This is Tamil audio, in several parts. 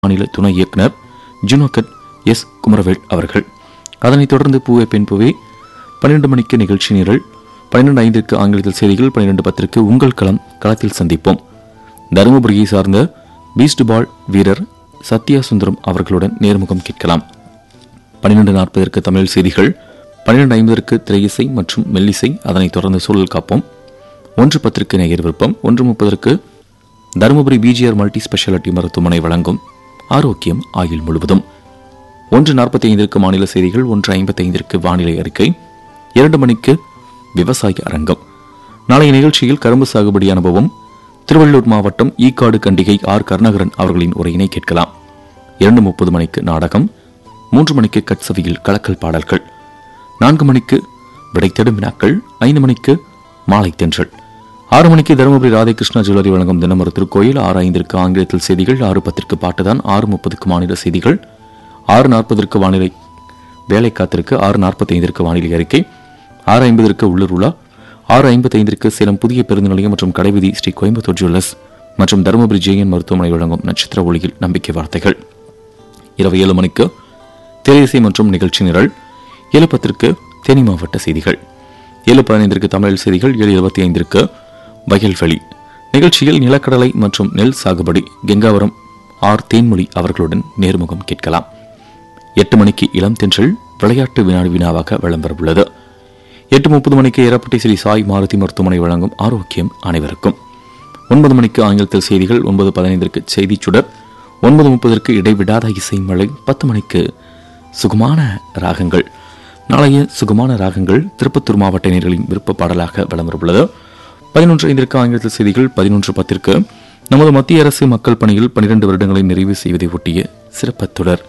மாநில துணை இயக்குனர் ஜுனோகட் எஸ் குமரவேல் அவர்கள் அதனைத் தொடர்ந்து பூவே பெண் பூவே பன்னிரண்டு மணிக்கு நிகழ்ச்சி நிரல் பன்னிரண்டு ஐந்திற்கு ஆங்கிலத்தில் செய்திகள் பன்னிரண்டு பத்திற்கு உங்கள் களம் களத்தில் சந்திப்போம் தருமபுரியை சார்ந்த பீஸ்ட் பால் வீரர் சத்யா சுந்தரம் அவர்களுடன் நேர்முகம் கேட்கலாம் பன்னிரண்டு நாற்பதற்கு தமிழ் செய்திகள் பன்னிரண்டு ஐம்பதற்கு திரையிசை மற்றும் மெல்லிசை அதனைத் தொடர்ந்து சூழல் காப்போம் ஒன்று பத்திற்கு நேயர் விருப்பம் ஒன்று முப்பதற்கு தருமபுரி பிஜிஆர் மல்டி ஸ்பெஷாலிட்டி மருத்துவமனை வழங்கும் ஆரோக்கியம் ஆயுள் முழுவதும் ஒன்று நாற்பத்தி ஐந்திற்கு மாநில செய்திகள் ஒன்று ஐம்பத்தி ஐந்திற்கு வானிலை அறிக்கை இரண்டு மணிக்கு விவசாய அரங்கம் நாளைய நிகழ்ச்சியில் கரும்பு சாகுபடி அனுபவம் திருவள்ளூர் மாவட்டம் ஈக்காடு கண்டிகை ஆர் கருணாகரன் அவர்களின் உரையினை கேட்கலாம் இரண்டு முப்பது மணிக்கு நாடகம் மூன்று மணிக்கு கட்சவியில் கலக்கல் பாடல்கள் நான்கு மணிக்கு விடை தேடும் வினாக்கள் ஐந்து மணிக்கு மாலை தென்றல் ஆறு மணிக்கு தருமபுரி ராதாகிருஷ்ணா ஜுவல்லரி வழங்கும் தினம் ஒரு திருக்கோயில் ஆறு ஐந்திற்கு ஆங்கிலத்தில் செய்திகள் ஆறு பத்திற்கு பாட்டுதான் ஆறு முப்பதுக்கு மாநில செய்திகள் ஆறு நாற்பதற்கு வானிலை வேலை காத்திருக்கு ஆறு நாற்பத்தி ஐந்திற்கு வானிலை அறிக்கை ஆறு ஐம்பதற்கு உள்ளூர் உலா ஆறு ஐம்பத்தி ஐந்திற்கு சேலம் புதிய பேருந்து நிலையம் மற்றும் கடைவீதி ஸ்ரீ கோயம்புத்தூர் ஜுவல்லர்ஸ் மற்றும் தருமபுரி ஜேஎன் மருத்துவமனை வழங்கும் நட்சத்திர ஒளியில் நம்பிக்கை வார்த்தைகள் இரவு ஏழு மணிக்கு திரையிசை மற்றும் நிகழ்ச்சி நிரல் ஏழு பத்திற்கு தேனி மாவட்ட செய்திகள் ஏழு பதினைந்திற்கு தமிழ் செய்திகள் ஏழு இருபத்தி ஐந்திற்கு வயல்வெளி நிகழ்ச்சியில் நிலக்கடலை மற்றும் நெல் சாகுபடி கெங்காவரம் ஆர் தேன்மொழி அவர்களுடன் நேர்முகம் கேட்கலாம் எட்டு மணிக்கு இளம் தென்றல் விளையாட்டு வினாடி வினாவாக விளம்பரவுள்ளது எட்டு முப்பது மணிக்கு ஏரப்பட்டி ஸ்ரீ சாய் மாருதி மருத்துவமனை வழங்கும் ஆரோக்கியம் அனைவருக்கும் ஒன்பது மணிக்கு ஆங்கிலத்தில் செய்திகள் ஒன்பது பதினைந்திற்கு செய்திச் சுடர் ஒன்பது முப்பதற்கு இடைவிடாத இசை மழை பத்து மணிக்கு சுகமான ராகங்கள் நாளைய சுகமான ராகங்கள் திருப்பத்தூர் மாவட்ட நேர்களின் விருப்ப பாடலாக விளம்பரவுள்ளது பதினொன்று ஐந்திற்கு ஆங்கிலத்தில் செய்திகள் பதினொன்று பத்திற்கு நமது மத்திய அரசு மக்கள் பணியில் பனிரெண்டு வருடங்களை நிறைவு செய்வதை ஒட்டிய சிறப்பு தொடர்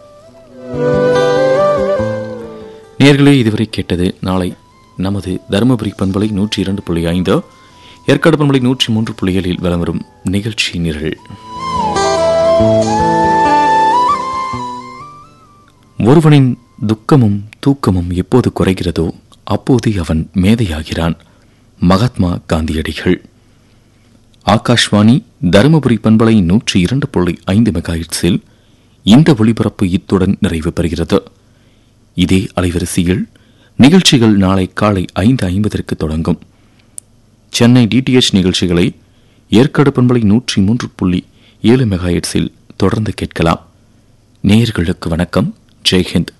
நேர்களே இதுவரை கேட்டது நாளை நமது தருமபுரி பண்பலை நூற்றி இரண்டு புள்ளி ஐந்து ஏற்காடு பண்பலை நூற்றி மூன்று புள்ளிகளில் வலம் வரும் நிகழ்ச்சி நிரல் ஒருவனின் துக்கமும் தூக்கமும் எப்போது குறைகிறதோ அப்போது அவன் மேதையாகிறான் மகாத்மா காந்தியடிகள் ஆகாஷ்வாணி தருமபுரி பண்பலை நூற்றி இரண்டு புள்ளி ஐந்து மெகாஹிட்ஸில் இந்த ஒளிபரப்பு இத்துடன் நிறைவு பெறுகிறது இதே அலைவரிசையில் நிகழ்ச்சிகள் நாளை காலை ஐந்து ஐம்பதற்கு தொடங்கும் சென்னை டிடிஎச் நிகழ்ச்சிகளை ஏற்காடு பண்பலை நூற்றி மூன்று புள்ளி ஏழு மெகாஹெட்ஸில் தொடர்ந்து கேட்கலாம் நேயர்களுக்கு வணக்கம் ஜெய்ஹிந்த்